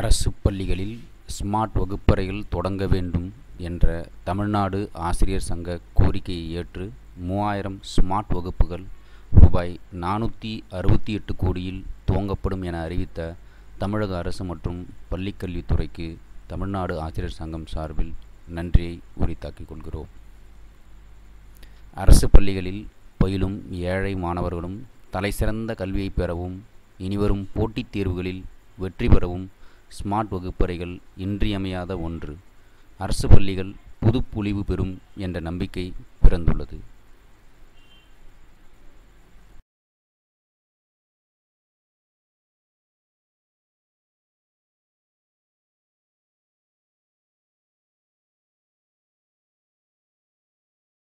அரசு பள்ளிகளில் ஸ்மார்ட் வகுப்பறைகள் தொடங்க வேண்டும் என்ற தமிழ்நாடு ஆசிரியர் சங்க கோரிக்கையை ஏற்று மூவாயிரம் ஸ்மார்ட் வகுப்புகள் ரூபாய் நானூற்றி அறுபத்தி எட்டு கோடியில் துவங்கப்படும் என அறிவித்த தமிழக அரசு மற்றும் பள்ளிக்கல்வித்துறைக்கு தமிழ்நாடு ஆசிரியர் சங்கம் சார்பில் நன்றியை உரித்தாக்கிக் கொள்கிறோம் அரசு பள்ளிகளில் பயிலும் ஏழை மாணவர்களும் தலைசிறந்த கல்வியை பெறவும் இனிவரும் போட்டித் தேர்வுகளில் வெற்றி பெறவும் ஸ்மார்ட் வகுப்பறைகள் இன்றியமையாத ஒன்று அரசு பள்ளிகள் புதுப்பொலிவு பெறும் என்ற நம்பிக்கை பிறந்துள்ளது